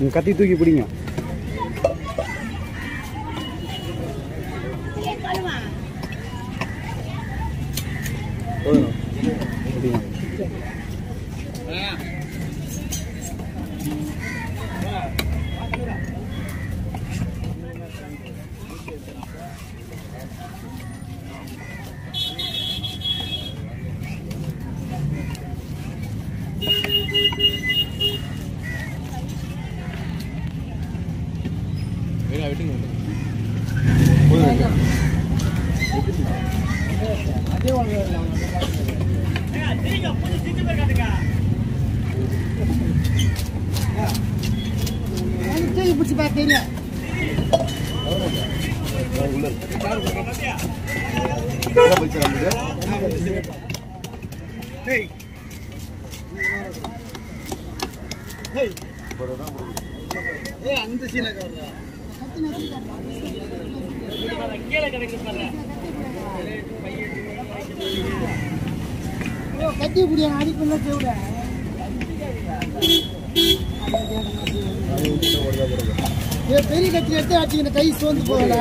நீங்கள் கத்தி தூக்கி பிடிங்க பிடிங்க தூக்கி பிடிச்சி பார்த்து தெரியும் அந்த சீனை கட்டி குடியா அடிக்கல தேவிட பெரிய கட்டி எடுத்து அடிச்சுக்கிற கை சோர்ந்து போகல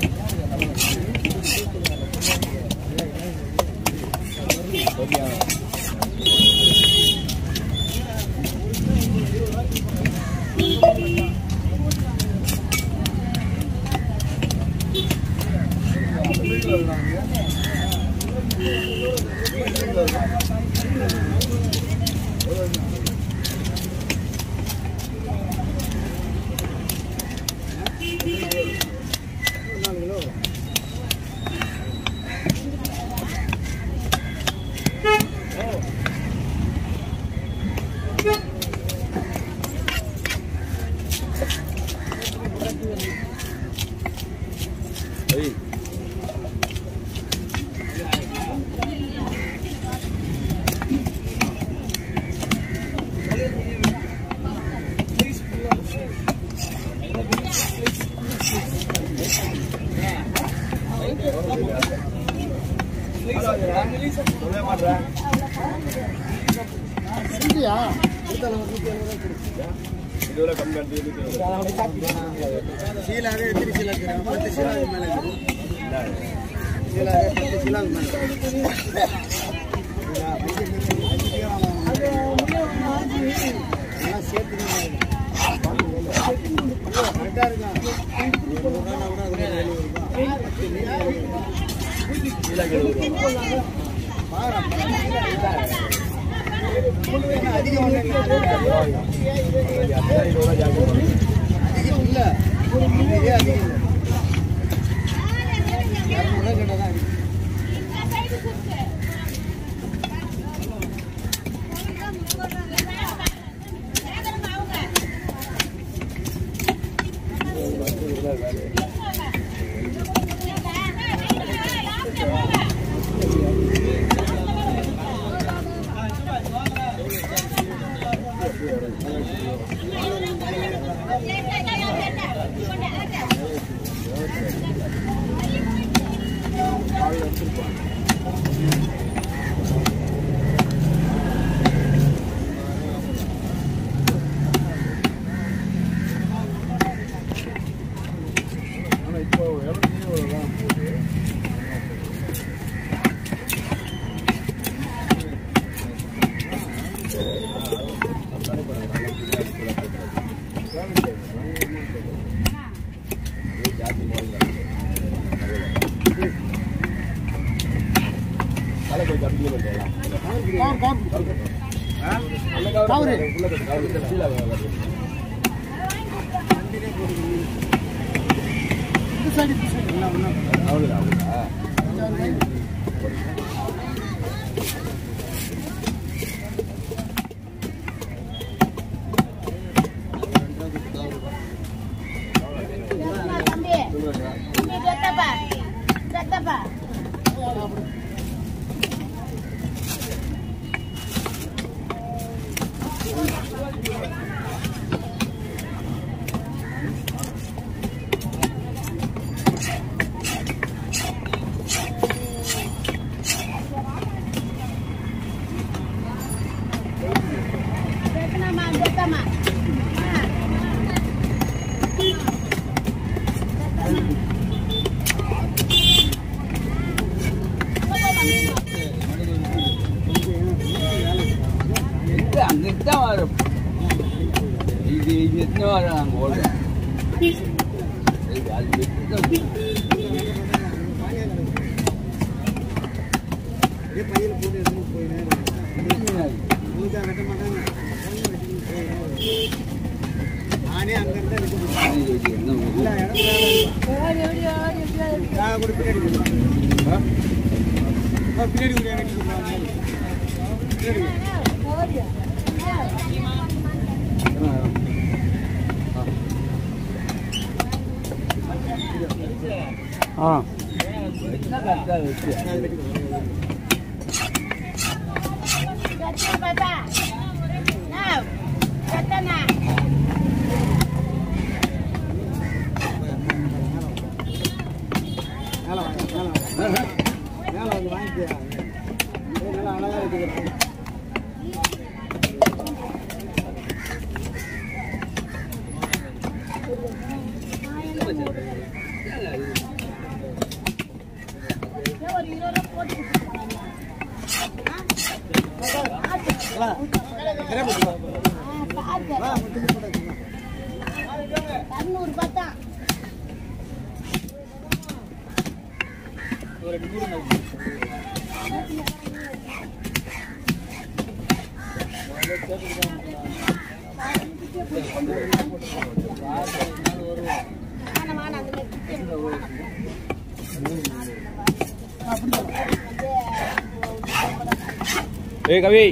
இல்லையா சீலாவே எத்தனை சீலா இருக்கிறாங்க பத்து சீலாவுக்கு மேலே சீலாவே பத்து சீலாவுக்கு மேலே எல்லாம் சேர்த்து கரெக்டாக இருக்கும் அதிகம் அதிகம் இல்லை இதே அதிகம் இல்லை இரநூறுவா கிட்ட தான் இருக்கு. கவுரு இந்த சைடு இந்த சைடு எல்லாம் ஒண்ணா தம்பி தம்பி கத்தப்பா கத்தப்பா அப்படியே பையில போட்டு எடுத்துட்டு போயினேன் பூஜா கட்ட மாட்டாங்க நானே அங்க இருந்தா இருக்க முடியும் இல்ல இடம் நான் கூட பின்னாடி போடுவேன். ஆ, பின்னாடி கூட எனக்கு சொல்லுவாங்க. பின்னாடி கூட. ஆ கத்த பாப்பா நான் கத்தனா மேல வாங்க, மேல வாங்க. மேல வந்து வாங்கிக்கியா. ஏய், நல்லா அழகா இருக்குது. ஒரு இருபது ரூபா போட்டு கொடுத்துருக்காங்க. வா. சரியா போச்சு, வா. ஆ, பாத்து. வா, மட்டும் போட்டு வச்சுக்கோ. இரநூறு ரூபாய் தான் வேணாம், வேணாம், அதுல ஏய் கவி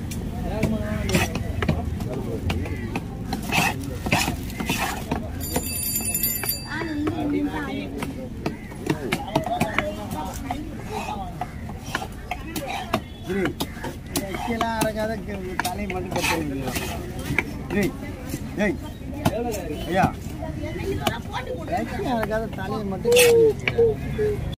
இரு. இந்த எச்சியெல்லாம் அடக்காத க- தலையை மட்டும் கட்டுறீங்க. ஏய், ஏய். ஐயா எச்சி அடக்காத தலையை மட்டும் கட்டுறீங்க.